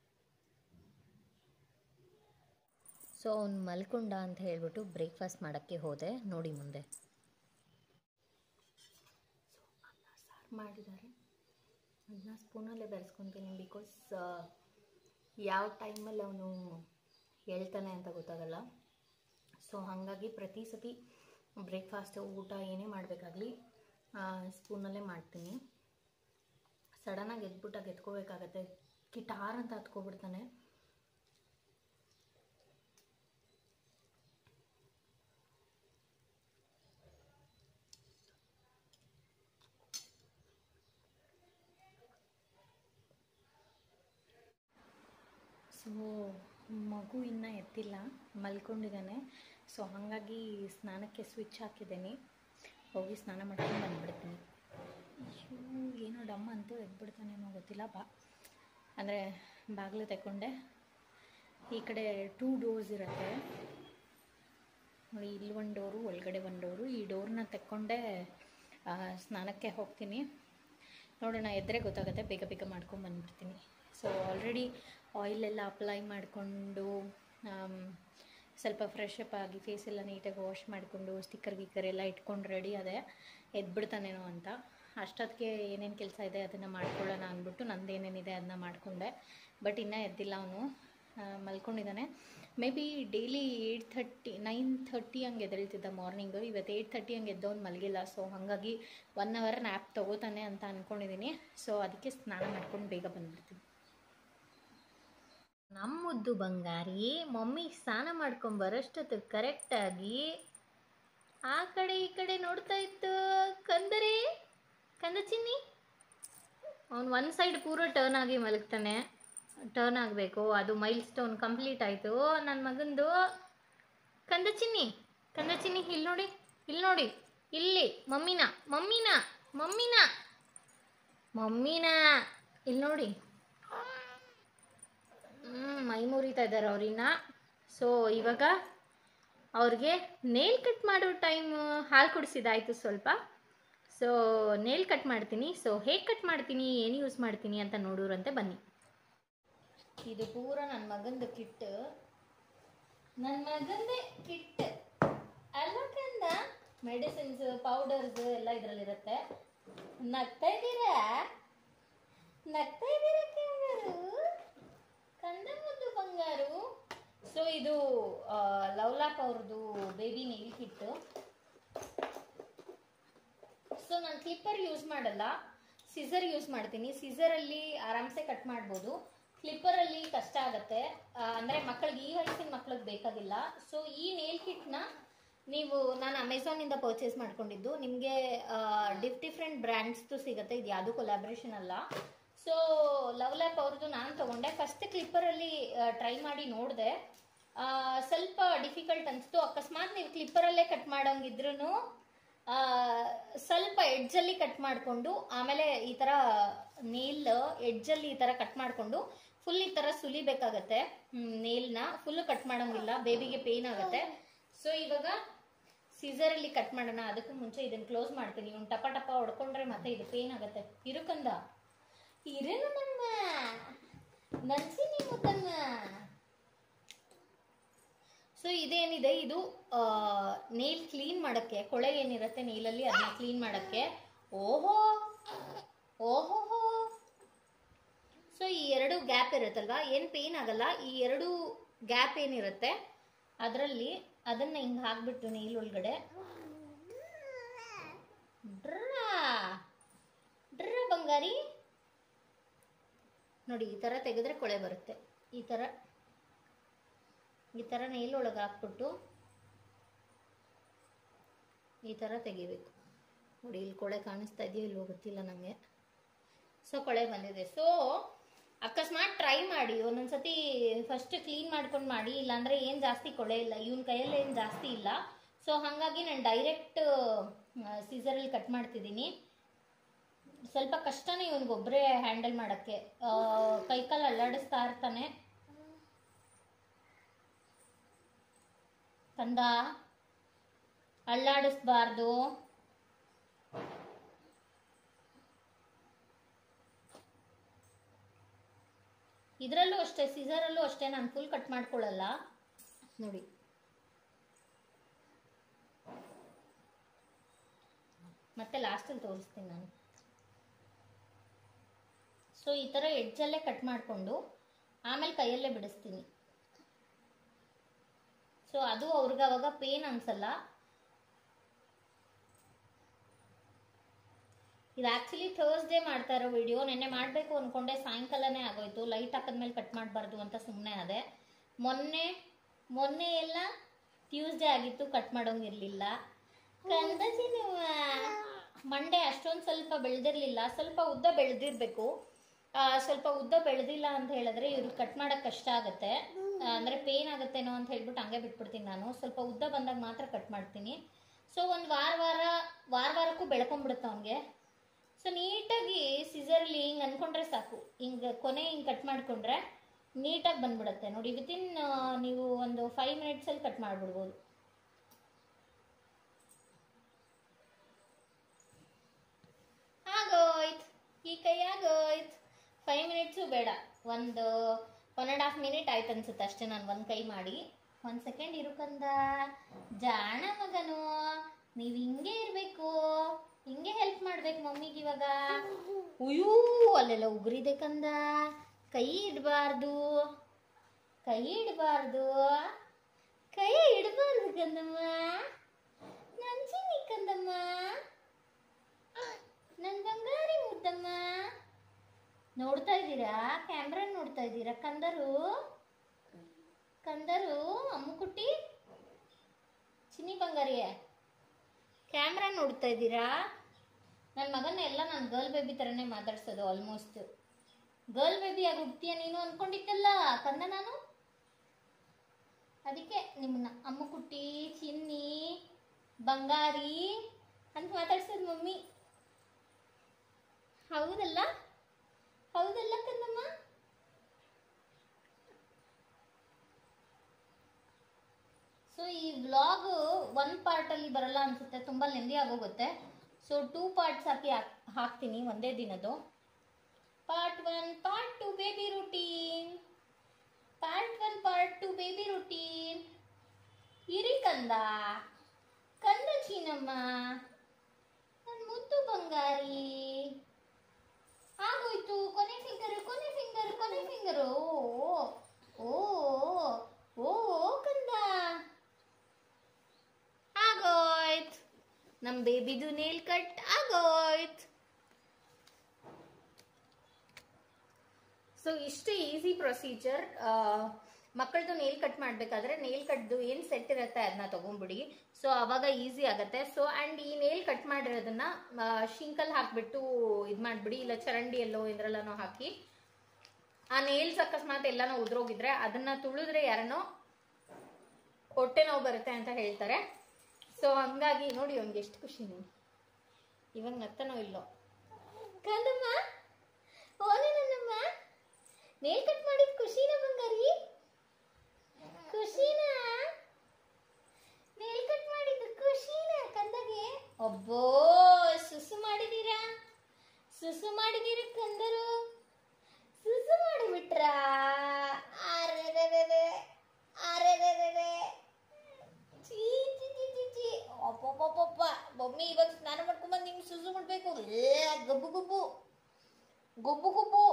A: ಸೊ ಅವ್ನು ಮಲ್ಕೊಂಡ ಅಂತ ಹೇಳ್ಬಿಟ್ಟು ಬ್ರೇಕ್ಫಾಸ್ಟ್ ಮಾಡೋಕ್ಕೆ ಹೋದೆ ನೋಡಿ ಮುಂದೆ ಸಾರು ಮಾಡಿದ್ದಾರೆ ಅದನ್ನ ಸ್ಪೂನಲ್ಲೇ ಬೆರೆಸ್ಕೊತೀನಿ ಬಿಕಾಸ್ ಯಾವ ಟೈಮಲ್ಲಿ ಅವನು ಹೇಳ್ತಾನೆ ಅಂತ ಗೊತ್ತಾಗಲ್ಲ ಸೊ ಹಾಗಾಗಿ ಪ್ರತಿ ಸತಿ ಬ್ರೇಕ್ಫಾಸ್ಟ್ ಊಟ ಏನೇ ಮಾಡಬೇಕಾಗಲಿ ಸ್ಪೂನಲ್ಲೇ ಮಾಡ್ತೀನಿ ಸಡನ್ನಾಗಿ ಎದ್ಬಿಟ್ಟಾಗ ಎತ್ಕೋಬೇಕಾಗತ್ತೆ ಕಿಟಾರ್ ಅಂತ ಹತ್ಕೊಬಿಡ್ತಾನೆ ಸೊ ಮಗು ಇನ್ನೂ ಎತ್ತಿಲ್ಲ ಮಲ್ಕೊಂಡಿದ್ದಾನೆ ಸೊ ಹಾಗಾಗಿ ಸ್ನಾನಕ್ಕೆ ಸ್ವಿಚ್ ಹಾಕಿದ್ದೀನಿ ಹೋಗಿ ಸ್ನಾನ ಮಾಡ್ಕೊಂಡು ಬಂದ್ಬಿಡ್ತೀನಿ ಅಯ್ಯೋ ಏನೋ ಡಮ್ಮ ಅಂತೂ ಎದ್ಬಿಡ್ತಾನೇನೋ ಗೊತ್ತಿಲ್ಲ ಬಾ ಅಂದರೆ ಬಾಗಿಲು ತಗೊಂಡೆ ಈ ಕಡೆ ಟೂ ಡೋರ್ಸ್ ಇರುತ್ತೆ ನೋಡಿ ಇಲ್ಲಿ ಒಂದು ಡೋರು ಒಳಗಡೆ ಒಂದು ಡೋರು ಈ ಡೋರ್ನ ತೆಕ್ಕೊಂಡೆ ಆ, ಸ್ನಾನಕ್ಕೆ ಹೋಗ್ತೀನಿ ನೋಡೋಣ ಎದ್ರೆ ಗೊತ್ತಾಗುತ್ತೆ ಬೇಗ ಬೇಗ ಮಾಡ್ಕೊಂಡು ಬಂದ್ಬಿಡ್ತೀನಿ ಸೊ ಆಲ್ರೆಡಿ ಆಯಿಲೆಲ್ಲ ಅಪ್ಲೈ ಮಾಡಿಕೊಂಡು ಸ್ವಲ್ಪ ಫ್ರೆಶ್ ಅಪ್ ಆಗಿ ಫೇಸ್ ಎಲ್ಲ ನೀಟಾಗಿ ವಾಶ್ ಮಾಡಿಕೊಂಡು ಸ್ಟಿಕ್ಕರ್ ಗಿಕ್ಕರ್ ಎಲ್ಲ ಇಟ್ಕೊಂಡು ರೆಡಿ ಅದೇ ಎದ್ಬಿಡ್ತಾನೇನೋ ಅಂತ ಅಷ್ಟೊತ್ತಿಗೆ ಏನೇನು ಕೆಲಸ ಇದೆ ಅದನ್ನು ಮಾಡ್ಕೊಳ್ಳೋಣ ಅಂದ್ಬಿಟ್ಟು ನಂದೇನೇನಿದೆ ಅದನ್ನ ಮಾಡಿಕೊಂಡೆ ಬಟ್ ಇನ್ನೂ ಎದ್ದಿಲ್ಲ ಅವನು ಮಲ್ಕೊಂಡಿದ್ದಾನೆ may be daily eight thirty nine thirty ಹಂಗೆ ಎದ್ದೇಳ್ತಿದ್ದ ಮಾರ್ನಿಂಗು ಇವತ್ತು ಏಯ್ಟ್ ಥರ್ಟಿ ಹಂಗೆ ಎದ್ದವನು ಮಲಗಿಲ್ಲ ಸೊ ಹಾಗಾಗಿ ಒನ್ ಅವರ್ ನ್ಯಾಪ್ ತೊಗೋತಾನೆ ಅಂತ ಅಂದ್ಕೊಂಡಿದ್ದೀನಿ ಸೊ ಅದಕ್ಕೆ ಸ್ನಾನ ಮಾಡ್ಕೊಂಡು ಬೇಗ ಬಂದ್ಬಿಡ್ತೀನಿ ನಮ್ಮ ಮುದ್ದು ಬಂಗಾರಿ ಮಮ್ಮಿ ಸ್ನಾನ ಮಾಡ್ಕೊಂಡು ಬರೋಷ್ಟೊತ್ತು ಕರೆಕ್ಟಾಗಿ ಆ ಕಡೆ ಈ ಕಡೆ ನೋಡ್ತಾ ಇತ್ತು ಕಂದರೆ ಕಂದ ಚಿನ್ನಿ ಅವ್ನು ಒಂದು ಸೈಡ್ ಪೂರ ಟರ್ನ್ ಆಗಿ ಮಲಗ್ತಾನೆ ಟರ್ನ್ ಆಗಬೇಕು ಅದು ಮೈಲ್ ಸ್ಟೋನ್ ಕಂಪ್ಲೀಟ್ ಆಯಿತು ನನ್ನ ಮಗಂದು ಕಂದ ಚಿನ್ನಿ ಕಂದ ಚಿನ್ನಿ ಇಲ್ಲಿ ನೋಡಿ ಇಲ್ಲಿ ನೋಡಿ ಇಲ್ಲಿ ಮಮ್ಮಿನ ಮಮ್ಮಿನ ಮಮ್ಮಿನ ಮಮ್ಮಿನ ಇಲ್ಲಿ ನೋಡಿ ಹ್ಮ್, ಮೈ ಮುರಿತಾ ಇದ್ದಾರೆ ಅವ್ರಿನ್ನ ಸೊ ಇವಾಗ ಅವ್ರಿಗೆ ನೇಲ್ ಕಟ್ ಮಾಡೋ ಟೈಮ್ ಹಾಲು ಕುಡಿಸಿದಾಯ್ತು ಸ್ವಲ್ಪ ಸೊ ನೇಲ್ ಕಟ್ ಮಾಡ್ತೀನಿ ಸೊ ಹೇಗೆ ಕಟ್ ಮಾಡ್ತೀನಿ ಏನು ಯೂಸ್ ಮಾಡ್ತೀನಿ ಅಂತ ನೋಡೋರಂತೆ ಬನ್ನಿ ಇದು ಪೂರ ನನ್ನ ಮಗಂದು ಕಿಟ್ ನನ್ನ ಮಗಂದೇ ಕಿಟ್ ಅಲ್ಲಕ್ಕಂದ ಮೆಡಿಸಿನ್ಸ್ ಪೌಡರ್ಸ್ ಎಲ್ಲ ಇದರಲ್ಲಿರುತ್ತೆ ನಗ್ತಾ ಇದ್ದೀರಾ ನಗ್ತಾ ಇದ್ದೀರಾ ಕಂಗಾರು ಕಂದ ಮುದ್ದು ಬಂಗಾರು ಸೊ ಇದು ಆ, ಲವ್ಲಾಕ್ ಅವ್ರದ್ದು ಬೇಬಿ ನೇಲ್ ಕಿಟ್ಟು ಸೊ ನಾನು ಕ್ಲಿಪ್ಪರ್ ಯೂಸ್ ಮಾಡಲ್ಲ ಸಿಸರ್ ಯೂಸ್ ಮಾಡ್ತೀನಿ ಸಿಸರಲ್ಲಿ ಆರಾಮ್ಸೆ ಕಟ್ ಮಾಡ್ಬೋದು ಕ್ಲಿಪ್ಪರಲ್ಲಿ ಕಷ್ಟ ಆಗುತ್ತೆ ಆ, ಅಂದ್ರೆ ಮಕ್ಕಳಿಗೆ ಈ ವಯಸ್ಸಿನ ಮಕ್ಕಳಿಗೆ ಬೇಕಾಗಿಲ್ಲ ಸೊ ಈ ನೇಲ್ ಕಿಟ್ನ ನೀವು ನಾನು ಅಮೆಝಾನಿಂದ ಪರ್ಚೇಸ್ ಮಾಡ್ಕೊಂಡಿದ್ದು ನಿಮಗೆ ಡಿಫ್ ಡಿಫ್ರೆಂಟ್ ಬ್ರ್ಯಾಂಡ್ಸ್ದು ಸಿಗುತ್ತೆ ಇದು ಯಾವುದು ಕೊಲಾಬ್ರೇಷನ್ ಅಲ್ಲ ಸೊ ಲವ್ ಲ್ಯಾಪ್ ಅವ್ರದ್ದು ನಾನು ತಗೊಂಡೆ ಫಸ್ಟ್ ಕ್ಲಿಪ್ಪರಲ್ಲಿ ಟ್ರೈ ಮಾಡಿ ನೋಡಿದೆ ಸ್ವಲ್ಪ ಡಿಫಿಕಲ್ಟ್ ಅನಿಸ್ತು ಅಕಸ್ಮಾತ್ ನೀವು ಕ್ಲಿಪ್ಪರಲ್ಲೇ ಕಟ್ ಮಾಡೋಂಗಿದ್ರು ಸ್ವಲ್ಪ ಎಡ್ಜಲ್ಲಿ ಕಟ್ ಮಾಡಿಕೊಂಡು ಆಮೇಲೆ ಈ ಥರ ನೇಲ್ ಎಡ್ಜಲ್ಲಿ ಈ ಥರ ಕಟ್ ಮಾಡಿಕೊಂಡು ಫುಲ್ ಈ ಥರ ಸುಲಿಬೇಕಾಗತ್ತೆ ನೇಲ್ನ ಫುಲ್ ಕಟ್ ಮಾಡೋಂಗಿಲ್ಲ ಬೇಬಿಗೆ ಪೇನ್ ಆಗುತ್ತೆ ಸೊ ಇವಾಗ ಸೀಸರಲ್ಲಿ ಕಟ್ ಮಾಡೋಣ ಅದಕ್ಕೂ ಮುಂಚೆ ಇದನ್ನ ಕ್ಲೋಸ್ ಮಾಡ್ತೀನಿ ಇವ್ನು ಟಪ ಟಪ ಹೊಡ್ಕೊಂಡ್ರೆ ಮತ್ತೆ ಇದು ಪೇನ್ ಆಗುತ್ತೆ ಇರುಕಂದ ಇರು ನಮ್ಮಮ್ಮ ನನ್ಸಿನಿ ಮುತ್ತಮ್ಮ ಸೊ ಇದೇನಿದೆ ಇದು ನೇಲ್ ಕ್ಲೀನ್ ಮಾಡೋಕ್ಕೆ ಕೊಳೆ ಏನಿರುತ್ತೆ ನೇಲಲ್ಲಿ ಅದನ್ನ ಕ್ಲೀನ್ ಮಾಡೋಕ್ಕೆ ಓಹೋ ಓಹೋ ಸೊ ಈ ಎರಡು ಗ್ಯಾಪ್ ಇರುತ್ತಲ್ವಾ ಏನು ಪೇನ್ ಆಗಲ್ಲ ಈ ಎರಡು ಗ್ಯಾಪ್ ಏನಿರುತ್ತೆ ಅದರಲ್ಲಿ ಅದನ್ನ ಹಿಂಗೆ ಹಾಕ್ಬಿಟ್ಟು ನೇಲ್ ಒಳಗಡೆ ಡ್ರಾ ಡ್ರ ಬಂಗಾರಿ ನೋಡಿ ಈ ಥರ ತೆಗೆದ್ರೆ ಕೊಳೆ ಬರುತ್ತೆ ಈ ಥರ ಈ ಥರ ನೇಲ್ ಒಳಗೆ ಹಾಕ್ಬಿಟ್ಟು ಈ ಥರ ತೆಗಿಬೇಕು ನೋಡಿ ಇಲ್ಲಿ ಕೊಳೆ ಕಾಣಿಸ್ತಾ ಇದೆಯೋ ಇಲ್ವೋ ಗೊತ್ತಿಲ್ಲ ನನಗೆ ಸೊ ಕೊಳೆ ಬಂದಿದೆ ಸೊ ಅಕಸ್ಮಾತ್ ಟ್ರೈ ಮಾಡಿ ಒಂದೊಂದ್ಸತಿ ಫಸ್ಟ್ ಕ್ಲೀನ್ ಮಾಡ್ಕೊಂಡು ಮಾಡಿ ಇಲ್ಲಾಂದ್ರೆ ಏನು ಜಾಸ್ತಿ ಕೊಳೆ ಇಲ್ಲ ಇವನ್ ಕೈಯಲ್ಲಿ ಏನು ಜಾಸ್ತಿ ಇಲ್ಲ ಸೊ ಹಾಗಾಗಿ ನಾನು ಡೈರೆಕ್ಟ್ ಸೀಸರಲ್ಲಿ ಕಟ್ ಮಾಡ್ತಿದ್ದೀನಿ ಸ್ವಲ್ಪ ಕಷ್ಟನೇ ಇವನಿಗೊಬ್ಬರೇ ಹ್ಯಾಂಡಲ್ ಮಾಡೋಕ್ಕೆ ಕೈಕಾಲು ಅಲ್ಲಾಡಿಸ್ತಾ ಇರ್ತಾನೆ ಕಂದ ಅಲ್ಲಾಡಿಸ್ಬಾರ್ದು ಇದರಲ್ಲೂ ಅಷ್ಟೇ ಸಿಸರಲ್ಲೂ ಅಷ್ಟೇ ನಾನು ಫುಲ್ ಕಟ್ ಮಾಡ್ಕೊಳ್ಳಲ್ಲ ನೋಡಿ ಮತ್ತೆ ಲಾಸ್ಟಲ್ಲಿ ತೋರಿಸ್ತೀನಿ ನಾನು ಸೊ ಈ ಥರ ಎಡ್ಜಲ್ಲೇ ಕಟ್ ಮಾಡಿಕೊಂಡು ಆಮೇಲೆ ಕೈಯಲ್ಲೇ ಬಿಡಿಸ್ತೀನಿ ಸೊ ಅದು ಅವ್ರಿಗೆ ಅವಾಗ ಪೇನ್ ಅನ್ಸಲ್ಲ ಇದು ಆಕ್ಚುಲಿ ಥರ್ಸ್ಡೇ ಮಾಡ್ತಾ ಇರೋ ವಿಡಿಯೋ ನೆನ್ನೆ ಮಾಡಬೇಕು ಅನ್ಕೊಂಡೆ ಸಾಯಂಕಾಲನೇ ಆಗೋಯ್ತು ಲೈಟ್ ಹಾಕಿದ್ಮೇಲೆ ಕಟ್ ಮಾಡಬಾರ್ದು ಅಂತ ಸುಮ್ಮನೆ ಅದೇ ಮೊನ್ನೆ ಮೊನ್ನೆ ಎಲ್ಲ ಟ್ಯೂಸ್ಡೇ ಆಗಿತ್ತು ಕಟ್ ಮಾಡೋಂಗಿರ್ಲಿಲ್ಲ ಕಂದ ಚಿನ್ನುವ. ಮಂಡೆ ಅಷ್ಟೊಂದು ಸ್ವಲ್ಪ ಬೆಳೆದಿರ್ಲಿಲ್ಲ ಸ್ವಲ್ಪ ಉದ್ದ ಬೆಳೆದಿರ್ಬೇಕು ಆ, ಸ್ವಲ್ಪ ಉದ್ದ ಬೆಳೆದಿಲ್ಲ ಅಂತ ಹೇಳಿದ್ರೆ ಇವ್ರಿಗೆ ಕಟ್ ಮಾಡಕ್ ಕಷ್ಟ ಆಗುತ್ತೆ ಆ, ಅಂದ್ರೆ ಪೇನ್ ಆಗುತ್ತೇನೋ ಅಂತ ಹೇಳ್ಬಿಟ್ಟು ಹಂಗೆ ಬಿಟ್ಬಿಡ್ತೀನಿ ನಾನು ಸ್ವಲ್ಪ ಉದ್ದ ಬಂದಾಗ ಮಾತ್ರ ಕಟ್ ಮಾಡ್ತೀನಿ ಸೊ ಒಂದು ವಾರ ವಾರ ವಾರ ವಾರಕ್ಕೂ ಬೆಳ್ಕೊಂಡ್ಬಿಡುತ್ತೆ ಅವನಿಗೆ ಸೊ ನೀಟಾಗಿ ಸಿಸರ್ಲಿ ಹಿಂಗೆ ಅನ್ಕೊಂಡ್ರೆ ಸಾಕು ಹಿಂಗೆ ಕೊನೆ ಹಿಂಗೆ ಕಟ್ ಮಾಡಿಕೊಂಡ್ರೆ ನೀಟಾಗಿ ಬಂದ್ಬಿಡುತ್ತೆ ನೋಡಿ ವಿತಿನ್ ನೀವು ಒಂದು ಫೈವ್ ಮಿನಿಟ್ಸಲ್ಲಿ ಕಟ್ ಮಾಡಿಬಿಡ್ಬೋದು ಆಗೋಯ್ತು ಈ ಕೈ ಆಗೋಯ್ತು ಫೈವ್ ಮಿನಿಟ್ಸು ಬೇಡ ಒಂದು ಒನ್ ಆ್ಯಂಡ್ ಹಾಫ್ ಮಿನಿಟ್ ಆಯ್ತು ಅನ್ಸುತ್ತೆ ಅಷ್ಟೇ ನಾನು ಒಂದು ಕೈ ಮಾಡಿ ಒಂದು ಸೆಕೆಂಡ್ ಇರುಕಂದ ಜಾಣ ಮಗನು ನೀವು ಹಿಂಗೆ ಇರಬೇಕು ಹಿಂಗೆ ಹೆಲ್ಪ್ ಮಾಡ್ಬೇಕು ಮಮ್ಮಿಗೆ ಇವಾಗ ಉಯ್ಯೂ ಅಲ್ಲೆಲ್ಲ ಉಗುರಿದೆ ಕಂದ ಕೈ ಇಡಬಾರ್ದು ಕೈ ಇಡಬಾರ್ದು ಕೈ ಇಡಬಾರ್ದು ಕಂದಮ್ಮ ನನ್ ಚಿನ್ನಿ ಕಂದಮ್ಮ ನನ್ ಬಂಗಾರಿ ಮುದ್ದಮ್ಮ ನೋಡ್ತಾ ಇದ್ದೀರಾ ಕ್ಯಾಮ್ರಾ ನೋಡ್ತಾ ಇದ್ದೀರಾ ಕಂದರು ಕಂದರು ಅಮ್ಮುಕುಟ್ಟಿ ಚಿನ್ನಿ ಬಂಗಾರಿಯೇ ಕ್ಯಾಮ್ರಾ ನೋಡ್ತಾ ಇದ್ದೀರಾ ನನ್ನ ಮಗನ ಎಲ್ಲ ನಾನು ಗರ್ಲ್ ಬೇಬಿ ಥರನೇ ಮಾತಾಡ್ಸೋದು ಆಲ್ಮೋಸ್ಟ್ ಗರ್ಲ್ ಬೇಬಿ ಆಗಿ ಹುಡ್ತೀಯ ನೀನು ಅನ್ಕೊಂಡಿದ್ದಲ್ಲ ಕಂದ ನಾನು ಅದಕ್ಕೆ ನಿಮ್ಮನ್ನ ಅಮ್ಮುಕುಟ್ಟಿ ಚಿನ್ನಿ ಬಂಗಾರಿ ಅಂತ ಮಾತಾಡ್ಸೋದು ಮಮ್ಮಿ ಹೌದಲ್ಲ ಹೌದಲ್ಲ ಕಂದಮ್ಮ ಸೊ ಈ ವ್ಲಾಗ್ ಒನ್ ಪಾರ್ಟಲ್ಲಿ ಬರಲ್ಲ ಅನ್ಸುತ್ತೆ ತುಂಬ ಲೆಂದಿ ಆಗೋಗುತ್ತೆ ಸೊ ಟೂ ಪಾರ್ಟ್ಸ್ ಹಾಕಿ ಹಾಕ್- ಹಾಕ್ತೀನಿ ಒಂದೇ ದಿನದ್ದು part one part two baby routine part one part two baby routine ಇರಿ ಕಂದ ಕಂದ ಚೀನಮ್ಮ ನನ್ನ ಮುದ್ದು ಬಂಗಾರಿ ಆಗೋಯ್ತು ಕೊನೆ ಫಿಂಗರ್ ಕೊನೆ ಫಿಂಗರ್ ಕೊನೆ ಫಿಂಗರ್ ಓ ಓ ಓ ಓ ಕಂದ ಆಗೋಯ್ತು ನಮ್ ಬೇಬಿದು ನೇಲ್ ಕಟ್ ಆಗೋಯ್ತು ಸೊ ಇಷ್ಟು ಈಸಿ ಪ್ರೊಸೀಜರ್ ಮಕ್ಕಳದು ನೇಲ್ ಕಟ್ ಮಾಡಬೇಕಾದ್ರೆ ನೇಲ್ ಕಟ್ದು ಏನು ಸೆಟ್ ಇರುತ್ತೆ ಅದನ್ನ ತಗೊಂಡ್ಬಿಡಿ ಸೊ ಅವಾಗ ಈಸಿ ಆಗುತ್ತೆ ಸೊ ಆ್ಯಂಡ್ ಈ ನೇಲ್ ಕಟ್ ಮಾಡಿರೋದನ್ನ ಶಿಂಕಲ್ ಹಾಕ್ಬಿಟ್ಟು ಇದು ಮಾಡಿಬಿಡಿ ಇಲ್ಲ ಚರಂಡಿ ಎಲ್ಲೋ ಇದ್ರಲ್ಲನೋ ಹಾಕಿ ಆ ನೇಲ್ಸ್ ಅಕಸ್ಮಾತ್ ಎಲ್ಲಾನೋ ಉದ್ರೋಗಿದ್ರೆ ಅದನ್ನ ತುಳಿದ್ರೆ ಯಾರನೋ ಹೊಟ್ಟೆ ನೋವು ಬರುತ್ತೆ ಅಂತ ಹೇಳ್ತಾರೆ ಸೊ ಹಂಗಾಗಿ ನೋಡಿ ಅವ್ನಿಗೆ ಎಷ್ಟು ಖುಷಿ ನೀವು ಇವಾಗ ನತ್ತನೋ ಇಲ್ಲೋ ಕಂದಮ್ಮ ಓನೆ ನನ್ನಮ್ಮ ನೇಲ್ ಕಟ್ ಮಾಡಿದ ಖುಷಿನ ಬಂಗಾರಿ ಖುಷಿನಾ ನೇಲ್ ಕಟ್ ಮಾಡಿದ ಖುಷಿನಾ ಕಂದಗೆ ಒಬ್ಬೋ ಸುಸು ಮಾಡಿದೀರಾ ಸುಸು ಮಾಡಿದೀರ ಕಂದರು ಸುಸು ಮಾಡಿಬಿಟ್ರಾ ಅರೆರೆರೆರೆ ಅರೆರೆರೆರೆ ಚೀ ಚಿ ಚಿ ಚಿ ಚಿ ಅಪ್ಪಪ್ಪಪ್ಪ ಮಮ್ಮಿ ಇವಾಗ ಸ್ನಾನ ಮಾಡ್ಕೊಂಬಂದು ನಿಮ್ಗೆ ಸುಸು ಮಾಡ್ಬೇಕು ಏ ಗಬ್ಬು ಗಬ್ಬು ಗೊಬ್ಬು ಗೊಬ್ಬು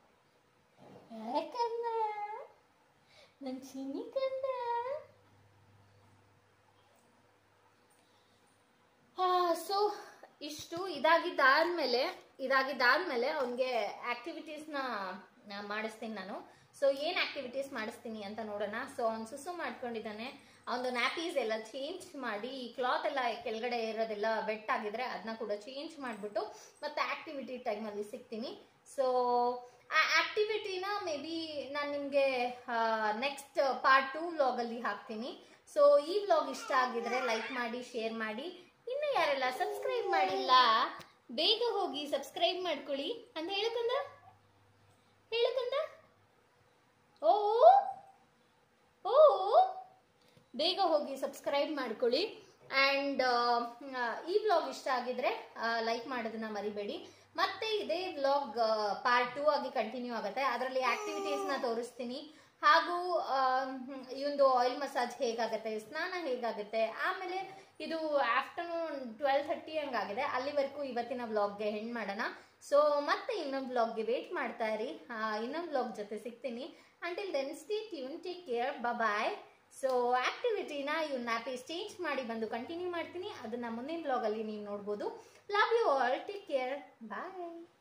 A: ಯಾಕಂದ ನನ್ ಚಿನ್ನಿ ಕಂದ ಹಾ ಸೊ ಇಷ್ಟು ಇದಾಗಿದ್ದಾದ್ಮೇಲೆ ಇದಾಗಿದ್ದಾದ್ಮೇಲೆ ಅವನಿಗೆ ಆಕ್ಟಿವಿಟೀಸ್ನ ಮಾಡಿಸ್ತೀನಿ ನಾನು ಸೊ ಏನು ಆಕ್ಟಿವಿಟೀಸ್ ಮಾಡಿಸ್ತೀನಿ ಅಂತ ನೋಡೋಣ ಸೊ ಅವ್ನು ಸುಸು ಮಾಡ್ಕೊಂಡಿದ್ದಾನೆ ಅವನು ನ್ಯಾಪೀಸ್ ಎಲ್ಲ ಚೇಂಜ್ ಮಾಡಿ ಈ ಕ್ಲಾತ್ ಎಲ್ಲ ಕೆಳಗಡೆ ಇರೋದೆಲ್ಲ ವೆಟ್ ಆಗಿದ್ರೆ ಅದನ್ನ ಕೂಡ ಚೇಂಜ್ ಮಾಡಿಬಿಟ್ಟು ಮತ್ತೆ ಆಕ್ಟಿವಿಟಿ ಟೈಮಲ್ಲಿ ಸಿಗ್ತೀನಿ ಸೊ ಆ ಆಕ್ಟಿವಿಟಿನ ಮೇ ಬಿ ನಾನು ನಿಮಗೆ ನೆಕ್ಸ್ಟ್ ಪಾರ್ಟ್ ಟೂ ವ್ಲಾಗಲ್ಲಿ ಹಾಕ್ತೀನಿ ಸೊ ಈ ವ್ಲಾಗ್ ಇಷ್ಟ ಆಗಿದ್ರೆ ಲೈಕ್ ಮಾಡಿ ಶೇರ್ ಮಾಡಿ ಇನ್ನು ಯಾರೆಲ್ಲ ಸಬ್ಸ್ಕ್ರೈಬ್ ಮಾಡಿಲ್ಲ ಬೇಗ ಹೋಗಿ ಸಬ್ಸ್ಕ್ರೈಬ್ ಮಾಡ್ಕೊಳ್ಳಿ ಅಂತ ಹೇಳಕಂದ ಹೇಳಕಂದ ಓ ಓ ಬೇಗ ಹೋಗಿ ಸಬ್ಸ್ಕ್ರೈಬ್ ಮಾಡ್ಕೊಳ್ಳಿ ಆ್ಯಂಡ್ ಈ ವ್ಲಾಗ್ ಇಷ್ಟ ಆಗಿದ್ರೆ ಲೈಕ್ ಮಾಡೋದನ್ನ ಮರಿಬೇಡಿ ಮತ್ತೆ ಇದೇ ವ್ಲಾಗ್ ಪಾರ್ಟ್ ಟೂ ಆಗಿ ಕಂಟಿನ್ಯೂ ಆಗುತ್ತೆ ಅದರಲ್ಲಿ ಆಕ್ಟಿವಿಟೀಸ್ನ ತೋರಿಸ್ತೀನಿ ಹಾಗೂ ಒಂದು ಆಯಿಲ್ ಮಸಾಜ್ ಹೇಗಾಗುತ್ತೆ ಸ್ನಾನ ಹೇಗಾಗುತ್ತೆ ಆಮೇಲೆ ಇದು ಆಫ್ಟರ್ನೂನ್ ಟ್ವೆಲ್ ಥರ್ಟಿ ಹಂಗಾಗಿದೆ ಅಲ್ಲಿವರೆಗೂ ಇವತ್ತಿನ ವ್ಲಾಗ್ಗೆ ಹೆಣ್ಣು ಮಾಡೋಣ ಸೊ ಮತ್ತೆ ಇನ್ನೊಂದು ವ್ಲಾಗ್ಗೆ ವೇಟ್ ಮಾಡ್ತಾ ಇರಿ ಇನ್ನೊಂದು ವ್ಲಾಗ್ ಜೊತೆ ಸಿಗ್ತೀನಿ until then stay tuned take care bye so ಆಕ್ಟಿವಿಟಿನ ಇವನ್ನ ಪೇಸ್ ಚೇಂಜ್ ಮಾಡಿ ಬಂದು ಕಂಟಿನ್ಯೂ ಮಾಡ್ತೀನಿ ಅದನ್ನ ಮುಂದಿನ ಬ್ಲಾಗಲ್ಲಿ ನೀವು ನೋಡ್ಬೋದು love you all take care bye